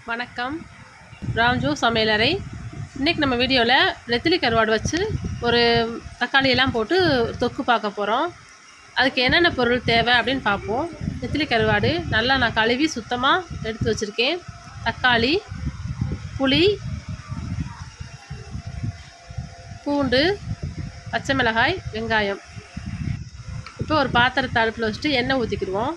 வணக்கம் ராம்ஜோ சமையலறை இன்றைக்கி நம்ம வீடியோவில் நெத்திலி கருவாடு வச்சு ஒரு தக்காளி எல்லாம் போட்டு தொக்கு பார்க்க போகிறோம் அதுக்கு என்னென்ன பொருள் தேவை அப்படின்னு பார்ப்போம் நெத்திலி கருவாடு நல்லா நான் கழுவி சுத்தமாக எடுத்து வச்சுருக்கேன் தக்காளி புளி பூண்டு பச்சை மிளகாய் வெங்காயம் இப்போ ஒரு பாத்திரத்தை அடுப்பில் வச்சுட்டு எண்ணெய் ஊற்றிக்கிடுவோம்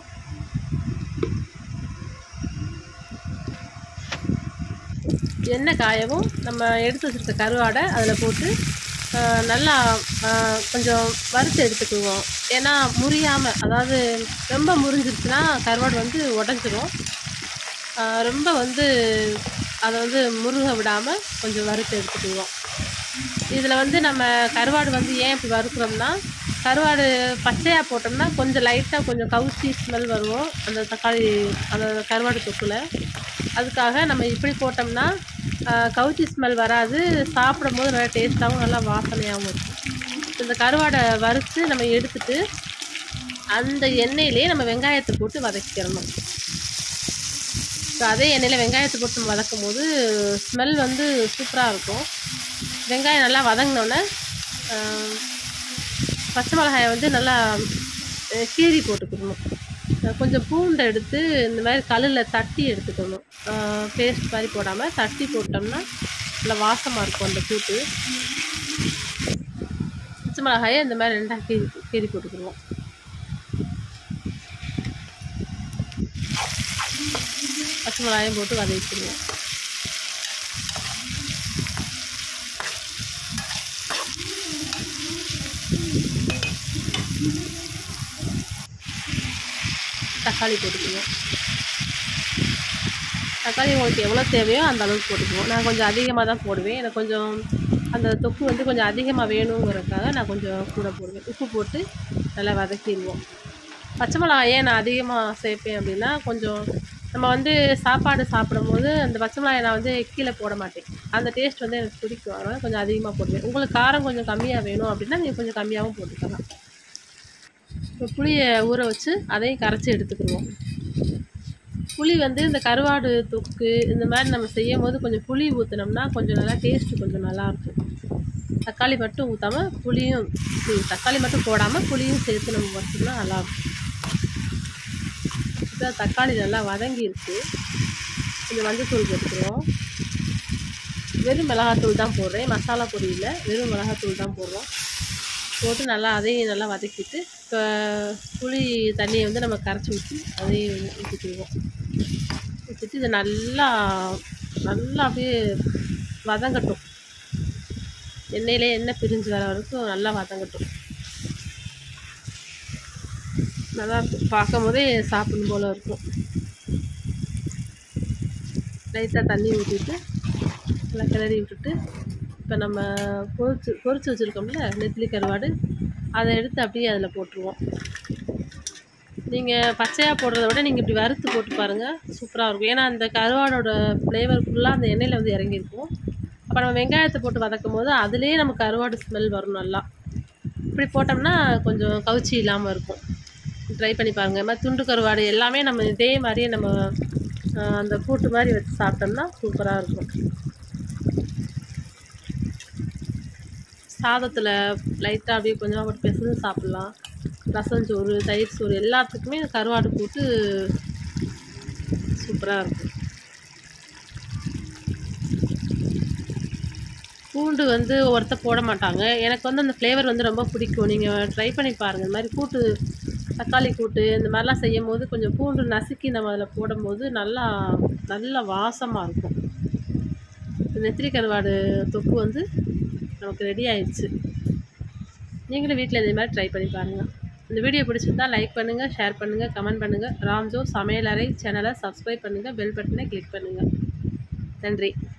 எண்ணெய் காயவும் நம்ம எடுத்து வச்சுருக்க கருவாடை அதில் போட்டு ஆஹ், நல்லா ஆஹ், கொஞ்சம் வறுத்து எடுத்துக்குவோம் ஏன்னா முறியாமல் அதாவது ரொம்ப முறிஞ்சிருச்சுன்னா கருவாடு வந்து உடஞ்சிரும் ஆஹ், ரொம்ப வந்து அதை வந்து முருக விடாமல் கொஞ்சம் வறுத்து எடுத்துக்குவோம் இதில் வந்து நம்ம கருவாடு வந்து ஏன் இப்படி வறுக்கிறோம்னா கருவாடு பச்சையாக போட்டோம்னா கொஞ்சம் லைட்டாக கொஞ்சம் கவுச்சி ஸ்மெல் வரும் அந்த தக்காளி அந்த கருவாடு தொக்குல அதுக்காக நம்ம இப்படி போட்டோம்னா ஆஹ், கவுச்சி ஸ்மெல் வராது சாப்பிடும் போது நல்லா டேஸ்ட்டாகவும் நல்லா வாசனையாகவும் இருக்கும் இந்த கருவாடை வறுத்து நம்ம எடுத்துட்டு அந்த எண்ணெயிலே நம்ம வெங்காயத்தை போட்டு வதக்கிக்கிறணும் ஸோ அதே எண்ணெயில் வெங்காயத்தை போட்டு நம்ம வதக்கும் போது ஸ்மெல் வந்து சூப்பராக இருக்கும் வெங்காயம் நல்லா வதங்கினோன்னே பச்சை மிளகாயை வந்து நல்லா அஹ், கீறி போட்டுக்கணும் அஹ், கொஞ்சம் பூண்டை எடுத்து இந்த மாதிரி கல்லில் தட்டி எடுத்துக்கணும் பேஸ்ட் மாதிரி போடாமல் தட்டி போட்டோம்னா நல்லா வாசமாக இருக்கும் அந்த கூட்டு பச்சை மிளகாயை இந்த மாதிரி ரெண்டாக கீறி கீறி போட்டுக்கிடுவோம் பச்சை மிளகாயும் போட்டு வதக்கிடுவோம் தக்காளி போட்டுக்குவோம் தக்காளி உங்களுக்கு எவ்வளோ தேவையோ அந்த அளவுக்கு போட்டுக்குவோம் நான் கொஞ்சம் அதிகமாக தான் போடுவேன் எனக்கு கொஞ்சம் அந்த தொக்கு வந்து கொஞ்சம் அதிகமாக வேணுங்கிறதுக்காக நான் கொஞ்சம் கூட போடுவேன் உப்பு போட்டு நல்லா வதக்கிடுவோம் பச்சை மிளகாய் ஏன் நான் அதிகமாக சேர்ப்பேன் அப்படின்னா கொஞ்சம் நம்ம வந்து சாப்பாடு சாப்பிடும்போது அந்த பச்சை மிளகாய் நான் வந்து கீழே போட மாட்டேன் அந்த டேஸ்ட் வந்து எனக்கு பிடிக்கும் அதனால் கொஞ்சம் அதிகமாக போடுவேன் உங்களுக்கு காரம் கொஞ்சம் கம்மியாக வேணும் அப்படின்னா நீங்கள் கொஞ்சம் கம்மியாகவும் போட்டுக்கலாம் இப்போ புளியை ஊற வச்சு அதையும் கரைச்சி எடுத்துக்கிடுவோம் புளி வந்து இந்த கருவாடு தொக்கு இந்த மாதிரி நம்ம செய்யும் போது கொஞ்சம் புளி ஊற்றினோம்னா கொஞ்சம் நல்லா டேஸ்ட்டு கொஞ்சம் நல்லாயிருக்கும் தக்காளி மட்டும் ஊற்றாமல் புளியும் சி, தக்காளி மட்டும் போடாமல் புளியும் சேர்த்து நம்ம வச்சோம்னா நல்லாயிருக்கும் இப்போ தக்காளி நல்லா வதங்கிருச்சு கொஞ்சம் மஞ்சத்தூள் போட்டுக்கிறோம் வெறும் மிளகாத்தூள் தான் போடுறேன் மசாலா பொடி இல்லை வெறும் மிளகாத்தூள் தான் போடுறோம் போட்டு நல்லா அதையும் நல்லா வதக்கிட்டு இப்போ புளி தண்ணியை வந்து நம்ம கரைச்சி ஊற்றி அதையும் ஊற்றிக்கிடுவோம் ஊற்றிட்டு இதை நல்லா நல்லா அப்படியே வதங்கட்டும் எண்ணெயிலே எண்ணெய் பிரிஞ்சு வர வரைக்கும் நல்லா வதங்கட்டும் நல்லா இருக்கும் பார்க்கும் போதே சாப்பிடும் போல் இருக்கும் லைட்டாக தண்ணி ஊற்றிட்டு நல்லா கிளறி விட்டுட்டு இப்போ நம்ம பொரிச்சு பொரிச்சு வச்சுருக்கோம்ல நெத்திலி கருவாடு அதை எடுத்து அப்படியே அதில் போட்டுருவோம் நீங்கள் பச்சையாக போடுறத விட நீங்கள் இப்படி வறுத்து போட்டு பாருங்கள் சூப்பராக இருக்கும் ஏன்னா அந்த கருவாடோட ஃப்ளேவர் ஃபுல்லாக அந்த எண்ணெயில் வந்து இறங்கியிருக்கும் அப்போ நம்ம வெங்காயத்தை போட்டு வதக்கும் போது அதுலேயே நம்ம கருவாடு ஸ்மெல் வரும் நல்லா இப்படி போட்டோம்னா கொஞ்சம் கவுச்சி இல்லாமல் இருக்கும் ட்ரை பண்ணி பாருங்கள் இது மாதிரி துண்டு கருவாடு எல்லாமே நம்ம இதே மாதிரியே நம்ம ஆஹ், அந்த கூட்டு மாதிரி வச்சு சாப்பிட்டோம்னா சூப்பராக இருக்கும் சாதத்தில் லைட்டாக அப்படியே கொஞ்சமாக போட்டு பிசைஞ்சு சாப்பிட்லாம் ரசம் சோறு தயிர் சோறு எல்லாத்துக்குமே இந்த கருவாடு போட்டு சூப்பராக இருக்கும் பூண்டு வந்து ஒருத்தர் போட மாட்டாங்க எனக்கு வந்து அந்த ஃப்ளேவர் வந்து ரொம்ப பிடிக்கும் நீங்கள் ட்ரை பண்ணி பாருங்கள் இந்த மாதிரி கூட்டு தக்காளி கூட்டு இந்த மாதிரிலாம் செய்யும் போது கொஞ்சம் பூண்டு நசுக்கி நம்ம அதில் போடும்போது நல்லா நல்ல வாசமாக இருக்கும் இந்த நெத்திலி கருவாடு தொக்கு வந்து நமக்கு ரெடி ஆயிடுச்சு நீங்களும் வீட்டில் இதே மாதிரி ட்ரை பண்ணி பாருங்கள் இந்த வீடியோ பிடிச்சிருந்தா லைக் பண்ணுங்கள் ஷேர் பண்ணுங்கள் கமெண்ட் பண்ணுங்கள் ராம்ஜோ சமையலறை சேனலை சப்ஸ்கிரைப் பண்ணுங்கள் பெல் பட்டனை கிளிக் பண்ணுங்கள் நன்றி